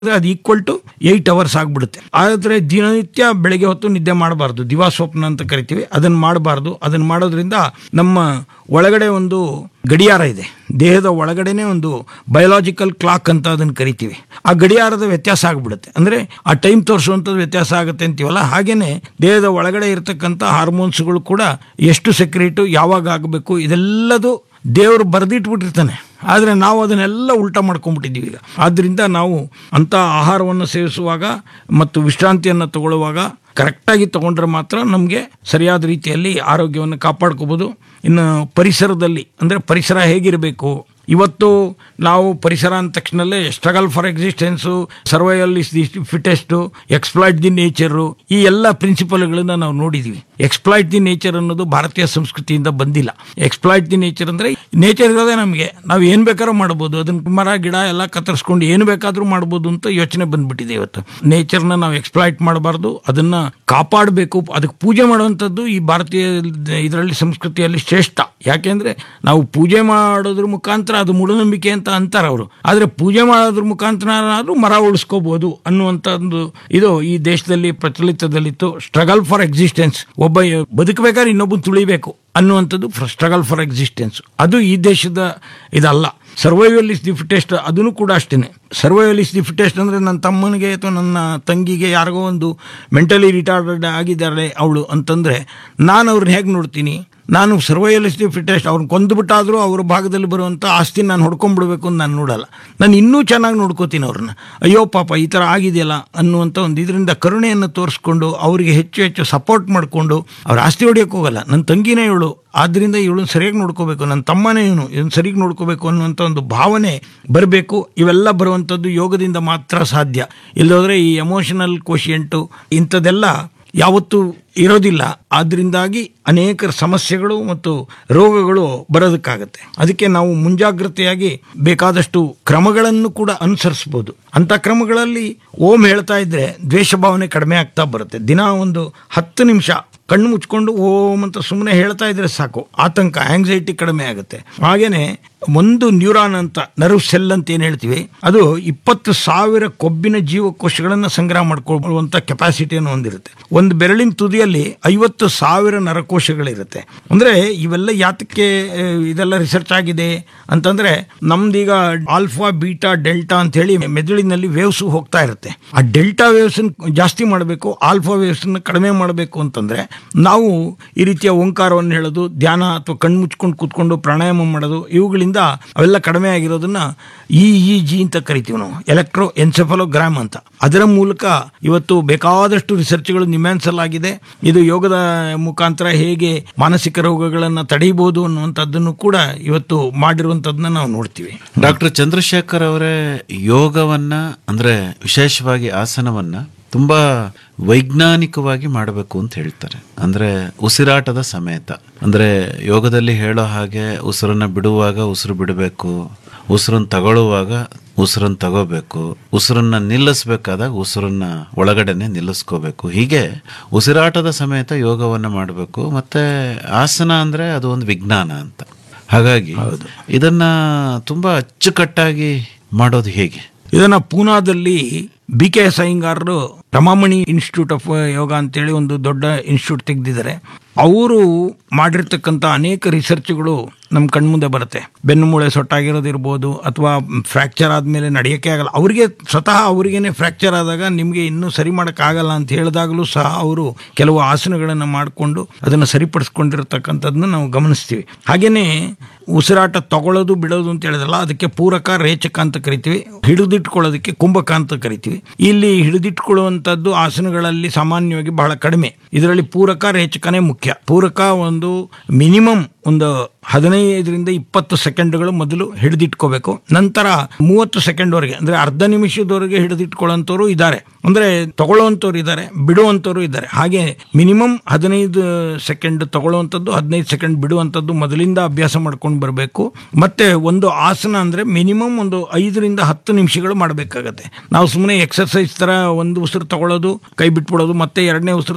ಅದು equal to eight hours ಆಗ್ಬಿಡುತ್ತೆ ಆದರೆ ದಿನನಿತ್ಯ ಬೆಳಗ್ಗೆ ಹೊತ್ತು ನಿದ್ದೆ ಮಾಡಬಾರ್ದು ದಿವಾ ಸ್ವಪ್ನ ಅಂತ ಕರಿತೀವಿ ಅದನ್ನು ಮಾಡಬಾರ್ದು ಅದನ್ನು ಮಾಡೋದ್ರಿಂದ ನಮ್ಮ ಒಳಗಡೆ ಒಂದು ಗಡಿಯಾರ ಇದೆ ದೇಹದ ಒಳಗಡೆನೆ ಒಂದು ಬಯೋಲಾಜಿಕಲ್ ಕ್ಲಾಕ್ ಅಂತ ಅದನ್ನು ಕರಿತೀವಿ ಆ ಗಡಿಯಾರದ ವ್ಯತ್ಯಾಸ ಆಗಿಬಿಡುತ್ತೆ ಅಂದರೆ ಆ ಟೈಮ್ ತೋರಿಸುವಂಥದ್ದು ವ್ಯತ್ಯಾಸ ಆಗುತ್ತೆ ಅಂತೀವಲ್ಲ ಹಾಗೇನೆ ದೇಹದ ಒಳಗಡೆ ಇರತಕ್ಕಂಥ ಹಾರ್ಮೋನ್ಸ್ಗಳು ಕೂಡ ಎಷ್ಟು ಸೆಕ್ರೇಟು ಯಾವಾಗ ಆಗಬೇಕು ಇದೆಲ್ಲದು ದೇವರು ಬರೆದಿಟ್ಬಿಟ್ಟಿರ್ತಾನೆ ಆದರೆ ನಾವು ಅದನ್ನೆಲ್ಲ ಉಲ್ಟಾ ಮಾಡ್ಕೊಂಡ್ಬಿಟ್ಟಿದ್ದೀವಿ ಈಗ ಆದ್ದರಿಂದ ನಾವು ಅಂಥ ಆಹಾರವನ್ನು ಸೇವಿಸುವಾಗ ಮತ್ತು ವಿಶ್ರಾಂತಿಯನ್ನು ತಗೊಳ್ಳುವಾಗ ಕರೆಕ್ಟಾಗಿ ತಗೊಂಡ್ರೆ ಮಾತ್ರ ನಮಗೆ ಸರಿಯಾದ ರೀತಿಯಲ್ಲಿ ಆರೋಗ್ಯವನ್ನು ಕಾಪಾಡ್ಕೋಬೋದು ಇನ್ನು ಪರಿಸರದಲ್ಲಿ ಅಂದರೆ ಪರಿಸರ ಹೇಗಿರಬೇಕು ಇವತ್ತು ನಾವು ಪರಿಸರ ಅಂದ ತಕ್ಷಣಲ್ಲೇ struggle for existence survival is the fittest exploit the nature ಈ ಎಲ್ಲ ಪ್ರಿನ್ಸಿಪಲ್ಗಳನ್ನ ನಾವು ನೋಡಿದ್ದೀವಿ ಎಕ್ಸ್ಪ್ಲಾಯ್ಟ್ ದಿ ನೇಚರ್ ಅನ್ನೋದು ಭಾರತೀಯ ಸಂಸ್ಕೃತಿಯಿಂದ ಬಂದಿಲ್ಲ ಎಕ್ಸ್ಪ್ಲಾಯ್ಟ್ ದಿ ನೇಚರ್ ಅಂದರೆ ನೇಚರ್ ಇರೋದೇ ನಮಗೆ ನಾವು ಏನು ಬೇಕಾದ್ರೂ ಮಾಡ್ಬೋದು ಅದನ್ನ ಮರ ಗಿಡ ಎಲ್ಲ ಕತ್ತರಿಸ್ಕೊಂಡು ಏನು ಬೇಕಾದರೂ ಮಾಡ್ಬೋದು ಅಂತ ಯೋಚನೆ ಬಂದ್ಬಿಟ್ಟಿದೆ ಇವತ್ತು ನೇಚರ್ನ ನಾವು ಎಕ್ಸ್ಪ್ಲಾಯ್ಟ್ ಮಾಡಬಾರ್ದು ಅದನ್ನ ಕಾಪಾಡಬೇಕು ಅದಕ್ಕೆ ಪೂಜೆ ಮಾಡುವಂಥದ್ದು ಈ ಭಾರತೀಯ ಇದರಲ್ಲಿ ಸಂಸ್ಕೃತಿಯಲ್ಲಿ ಶ್ರೇಷ್ಠ ಯಾಕೆಂದ್ರೆ ನಾವು ಪೂಜೆ ಮಾಡೋದ್ರ ಮುಖಾಂತರ ಅದು ಮೂಢನಂಬಿಕೆ ಅಂತ ಅಂತಾರೆ ಅವರು ಆದರೆ ಪೂಜೆ ಮಾಡೋದ್ರ ಮುಖಾಂತರ ಮರ ಉಳಿಸ್ಕೋಬಹುದು ಅನ್ನುವಂಥ ಒಂದು ಇದು ಈ ದೇಶದಲ್ಲಿ ಪ್ರಚಲಿತದಲ್ಲಿತ್ತು ಸ್ಟ್ರಗಲ್ ಫಾರ್ ಎಕ್ಸಿಸ್ಟೆನ್ಸ್ ಒಬ್ಬ ಬದುಕಬೇಕಾದ್ರೆ ಇನ್ನೊಬ್ಬ ತುಳಿಬೇಕು ಅನ್ನುವಂಥದ್ದು ಸ್ಟ್ರಗಲ್ ಫಾರ್ ಎಕ್ಸಿಸ್ಟೆನ್ಸ್ ಅದು ಈ ದೇಶದ ಇದಲ್ಲ ಸರ್ವೈವಲ್ ಇಸ್ ದಿ ಫಿಟೆಸ್ಟ್ ಅದನ್ನು ಕೂಡ ಅಷ್ಟೇ ಸರ್ವೈವಲ್ ಇಸ್ ದಿ ಫಿಟೆಸ್ಟ್ ಅಂದರೆ ನನ್ನ ತಮ್ಮನಿಗೆ ಅಥವಾ ನನ್ನ ತಂಗಿಗೆ ಯಾರಿಗೋ ಒಂದು ಮೆಂಟಲಿ ರಿಟಾರ್ಡೆಡ್ ಆಗಿದ್ದಾರೆ ಅವಳು ಅಂತಂದರೆ ನಾನು ಅವ್ರನ್ನ ಹೇಗೆ ನೋಡ್ತೀನಿ ನಾನು ಸರ್ವೈವಲ್ ಇಸ್ ದಿ ಫಿಟೆಸ್ಟ್ ಅವ್ರನ್ನ ಕೊಂದುಬಿಟ್ಟಾದರೂ ಅವ್ರ ಭಾಗದಲ್ಲಿ ಬರುವಂಥ ಆಸ್ತಿ ನಾನು ಹೊಡ್ಕೊಂಡ್ಬಿಡ್ಬೇಕು ಅಂತ ನಾನು ನೋಡಲ್ಲ ನಾನು ಇನ್ನೂ ಚೆನ್ನಾಗಿ ನೋಡ್ಕೋತೀನಿ ಅವ್ರನ್ನ ಅಯ್ಯೋ ಪಾಪ ಈ ಥರ ಆಗಿದೆಯಲ್ಲ ಅನ್ನುವಂಥ ಒಂದು ಇದರಿಂದ ಕರುಣೆಯನ್ನು ತೋರಿಸ್ಕೊಂಡು ಅವರಿಗೆ ಹೆಚ್ಚು ಹೆಚ್ಚು ಸಪೋರ್ಟ್ ಮಾಡಿಕೊಂಡು ಅವ್ರ ಆಸ್ತಿ ಹೊಡಿಯೋಕ್ಕೆ ಹೋಗಲ್ಲ ನನ್ನ ತಂಗಿನೇ ಇವಳು ಆದ್ದರಿಂದ ಇವಳನ್ನ ಸರಿಯಾಗಿ ನೋಡ್ಕೋಬೇಕು ನನ್ನ ತಮ್ಮನೇ ಇವನು ಇವನು ಸರಿಯಾಗಿ ನೋಡ್ಕೋಬೇಕು ಅನ್ನುವಂಥ ಒಂದು ಭಾವನೆ ಬರಬೇಕು ಇವೆಲ್ಲ ಬರುವಂಥದ್ದು ಯೋಗದಿಂದ ಮಾತ್ರ ಸಾಧ್ಯ ಇಲ್ಲದೋದ್ರೆ ಈ ಎಮೋಷನಲ್ ಕೋಶಿಯಂಟು ಇಂಥದ್ದೆಲ್ಲ ಯಾವತ್ತೂ ಇರೋದಿಲ್ಲ ಆದ್ದರಿಂದಾಗಿ ಅನೇಕ ಸಮಸ್ಯೆಗಳು ಮತ್ತು ರೋಗಗಳು ಬರೋದಕ್ಕಾಗತ್ತೆ ಅದಕ್ಕೆ ನಾವು ಮುಂಜಾಗ್ರತೆಯಾಗಿ ಬೇಕಾದಷ್ಟು ಕ್ರಮಗಳನ್ನು ಕೂಡ ಅನುಸರಿಸ್ಬೋದು ಅಂಥ ಕ್ರಮಗಳಲ್ಲಿ ಓಂ ಹೇಳ್ತಾ ಇದ್ರೆ ದ್ವೇಷ ಭಾವನೆ ಕಡಿಮೆ ಆಗ್ತಾ ಬರುತ್ತೆ ದಿನ ಒಂದು ಹತ್ತು ನಿಮಿಷ ಕಣ್ಣು ಮುಚ್ಕೊಂಡು ಓಂ ಅಂತ ಸುಮ್ಮನೆ ಹೇಳ್ತಾ ಇದ್ರೆ ಸಾಕು ಆತಂಕ ಆಂಗ್ಸೈಟಿ ಕಡಿಮೆ ಆಗುತ್ತೆ ಹಾಗೇನೆ ಒಂದು ನ್ಯೂರಾನ್ ಅಂತ ನರ್ವ್ ಸೆಲ್ ಅಂತ ಏನು ಹೇಳ್ತೀವಿ ಅದು ಇಪ್ಪತ್ತು ಸಾವಿರ ಕೊಬ್ಬಿನ ಜೀವಕೋಶಗಳನ್ನು ಸಂಗ್ರಹ ಮಾಡ್ಕೊಳ್ಳುವಂಥ ಕೆಪಾಸಿಟಿಯನ್ನು ಹೊಂದಿರುತ್ತೆ ಒಂದು ಬೆರಳಿನ ತುದಿಯಲ್ಲಿ ಐವತ್ತು ಸಾವಿರ ನರಕೋಶಗಳಿರುತ್ತೆ ಅಂದರೆ ಇವೆಲ್ಲ ಯಾತಕ್ಕೆ ಆ, ಇದೆಲ್ಲ ರಿಸರ್ಚ್ ಆಗಿದೆ ಅಂತಂದ್ರೆ ನಮ್ದೀಗ ಆಲ್ಫಾ ಬೀಟಾ ಡೆಲ್ಟಾ ಅಂತ ಹೇಳಿ ಮೆದುಳಿನಲ್ಲಿ ವೇವ್ಸ್ ಹೋಗ್ತಾ ಇರುತ್ತೆ ಆ ಡೆಲ್ಟಾ ವೇವ್ಸ್ ಜಾಸ್ತಿ ಮಾಡಬೇಕು ಆಲ್ಫಾ ವೇವ್ಸ್ ಕಡಿಮೆ ಮಾಡಬೇಕು ಅಂತಂದ್ರೆ ನಾವು ಈ ರೀತಿಯ ಓಂಕಾರವನ್ನು ಹೇಳೋದು ಧ್ಯಾನ ಅಥವಾ ಕಣ್ಣು ಮುಚ್ಕೊಂಡು ಕೂತ್ಕೊಂಡು ಪ್ರಾಣಾಯಾಮ ಮಾಡೋದು ಇವುಗಳಿಂದ ಅವೆಲ್ಲ ಕಡಿಮೆ ಆಗಿರೋದನ್ನ ಇ ಇ ಜಿ ಅಂತ ಕರಿತೀವಿ ನಾವು ಎಲೆಕ್ಟ್ರೋ ಎನ್ಸೆಫಲೋಗ್ರಾಮ್ ಅಂತ ಅದರ ಮೂಲಕ ಇವತ್ತು ಬೇಕಾದಷ್ಟು ರಿಸರ್ಚ್ಗಳು ನಿಮ್ಮಾನ್ಸಲಾಗಿದೆ ಇದು ಯೋಗದ ಮುಖಾಂತರ ಹೇಗೆ ಮಾನಸಿಕ ರೋಗಗಳನ್ನು ತಡೆಯಬಹುದು ಅನ್ನುವಂಥದ್ದನ್ನು ಕೂಡ ಇವತ್ತು ಮಾಡಿರುವಂಥದ್ದನ್ನ ನಾವು ನೋಡ್ತೀವಿ ಡಾಕ್ಟರ್ ಚಂದ್ರಶೇಖರ್ ಅವರೇ ಯೋಗವನ್ನ ಅಂದ್ರೆ ವಿಶೇಷವಾಗಿ ಆಸನವನ್ನ ತುಂಬಾ ವೈಜ್ಞಾನಿಕವಾಗಿ ಮಾಡಬೇಕು ಅಂತ ಹೇಳ್ತಾರೆ ಅಂದ್ರೆ ಉಸಿರಾಟದ ಸಮೇತ ಅಂದ್ರೆ ಯೋಗದಲ್ಲಿ ಹೇಳೋ ಹಾಗೆ ಉಸಿರನ್ನ ಬಿಡುವಾಗ ಉಸಿರು ಬಿಡಬೇಕು ಉಸಿರನ್ನ ತಗೊಳ್ಳುವಾಗ ಉಸಿರನ್ನ ತಗೋಬೇಕು ಉಸಿರನ್ನ ನಿಲ್ಲಿಸ್ಬೇಕಾದಾಗ ಉಸಿರನ್ನ ಒಳಗಡೆನೆ ನಿಲ್ಲಿಸ್ಕೋಬೇಕು ಹೀಗೆ ಉಸಿರಾಟದ ಸಮೇತ ಯೋಗವನ್ನ ಮಾಡಬೇಕು ಮತ್ತೆ ಆಸನ ಅಂದ್ರೆ ಅದು ಒಂದು ವಿಜ್ಞಾನ ಅಂತ ಹಾಗಾಗಿ ಇದನ್ನ ತುಂಬಾ ಅಚ್ಚುಕಟ್ಟಾಗಿ ಮಾಡೋದು ಹೇಗೆ ಇದನ್ನ ಪೂನಾದಲ್ಲಿ ಬಿ ಕೆ ಎಸ್ ಅಯ್ಯಂಗಾರರು ರಮಾಮಣಿ ಇನ್ಸ್ಟಿಟ್ಯೂಟ್ ಆಫ್ ಯೋಗ ಅಂತೇಳಿ ಒಂದು ದೊಡ್ಡ ಇನ್ಸ್ಟಿಟ್ಯೂಟ್ ತೆಗೆದಿದ್ದಾರೆ ಅವರು ಮಾಡಿರ್ತಕ್ಕಂಥ ಅನೇಕ ರಿಸರ್ಚ್ಗಳು ನಮ್ಮ ಕಣ್ಮುಂದೆ ಬರುತ್ತೆ ಬೆನ್ನು ಮೂಳೆ ಸೊಟ್ಟಾಗಿರೋದಿರ್ಬೋದು ಅಥವಾ ಫ್ರ್ಯಾಕ್ಚರ್ ಆದಮೇಲೆ ನಡೆಯೋಕ್ಕೆ ಆಗಲ್ಲ ಅವರಿಗೆ ಸ್ವತಃ ಅವರಿಗೇನೆ ಫ್ರ್ಯಾಕ್ಚರ್ ಆದಾಗ ನಿಮಗೆ ಇನ್ನೂ ಸರಿ ಮಾಡೋಕ್ಕಾಗಲ್ಲ ಅಂತ ಹೇಳಿದಾಗಲೂ ಸಹ ಅವರು ಕೆಲವು ಆಸನಗಳನ್ನು ಮಾಡಿಕೊಂಡು ಅದನ್ನು ಸರಿಪಡಿಸ್ಕೊಂಡಿರ್ತಕ್ಕಂಥದ್ದನ್ನ ನಾವು ಗಮನಿಸ್ತೀವಿ ಹಾಗೆಯೇ ಉಸಿರಾಟ ತಗೊಳ್ಳೋದು ಬಿಡೋದು ಅಂತ ಹೇಳಿದ್ರಲ್ಲ ಅದಕ್ಕೆ ಪೂರಕ ರೇಚಕ ಅಂತ ಕರಿತೀವಿ ಹಿಡಿದಿಟ್ಕೊಳ್ಳೋದಕ್ಕೆ ಕುಂಭಕ ಅಂತ ಕರಿತೀವಿ ಇಲ್ಲಿ ಹಿಡಿದಿಟ್ಕೊಳ್ಳುವಂಥದ್ದು ಆಸನಗಳಲ್ಲಿ ಸಾಮಾನ್ಯವಾಗಿ ಬಹಳ ಕಡಿಮೆ ಇದರಲ್ಲಿ ಪೂರಕ ರೇಚಕನೇ ಮುಖ್ಯ ಪೂರಕ ಒಂದು ಮಿನಿಮಮ್ ಒಂದು ಹದಿನೈದರಿಂದ ಇಪ್ಪತ್ತು ಸೆಕೆಂಡ್ಗಳು ಮೊದಲು ಹಿಡಿದಿಟ್ಕೋಬೇಕು ನಂತರ ಮೂವತ್ತು ಸೆಕೆಂಡ್ವರೆಗೆ ಅಂದ್ರೆ ಅರ್ಧ ನಿಮಿಷದವರೆಗೆ ಹಿಡಿದಿಟ್ಕೊಳ್ಳೋಂಥವ್ರು ಇದ್ದಾರೆ ಅಂದ್ರೆ ತಗೊಳ್ಳುವಂಥವ್ರು ಇದ್ದಾರೆ ಬಿಡುವಂಥವ್ರು ಇದ್ದಾರೆ ಹಾಗೆ ಮಿನಿಮಮ್ ಹದಿನೈದು ಸೆಕೆಂಡ್ ತಗೊಳ್ಳುವಂಥದ್ದು ಹದಿನೈದು ಸೆಕೆಂಡ್ ಬಿಡುವಂಥದ್ದು ಮೊದಲಿಂದ ಅಭ್ಯಾಸ ಮಾಡ್ಕೊಂಡು ಬರಬೇಕು ಮತ್ತೆ ಒಂದು ಆಸನ ಅಂದ್ರೆ ಮಿನಿಮಮ್ ಒಂದು ಐದರಿಂದ ಹತ್ತು ನಿಮಿಷಗಳು ಮಾಡಬೇಕಾಗತ್ತೆ ನಾವು ಸುಮ್ಮನೆ ಎಕ್ಸರ್ಸೈಸ್ ತರ ಒಂದು ಉಸಿರು ತಗೊಳ್ಳೋದು ಕೈ ಬಿಟ್ಬಿಡೋದು ಮತ್ತೆ ಎರಡನೇ ಉಸಿರು ತಗೊಳ್ಳೋದು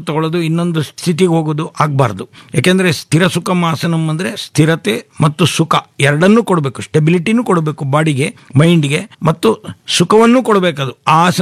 ಇನ್ನೊಂದು ಸ್ಥಿತಿಗೆ ಹೋಗೋದು ಆಗಬಾರ್ದು ಯಾಕೆಂದ್ರೆ ಸ್ಥಿರ ಸುಖ ಆಸನಂ ಅಂದ್ರೆ ಸ್ಥಿರತೆ ಮತ್ತು ಸುಖ ಎರಡನ್ನೂ ಕೊಡಬೇಕು ಸ್ಟೆಬಿಲಿಟಿನೂ ಕೊಡಬೇಕು ಬಾಡಿಗೆ ಮೈಂಡ್ಗೆ ಮತ್ತು ಸುಖವನ್ನು ಕೊಡಬೇಕು ಅದು ಆ ಆಸನ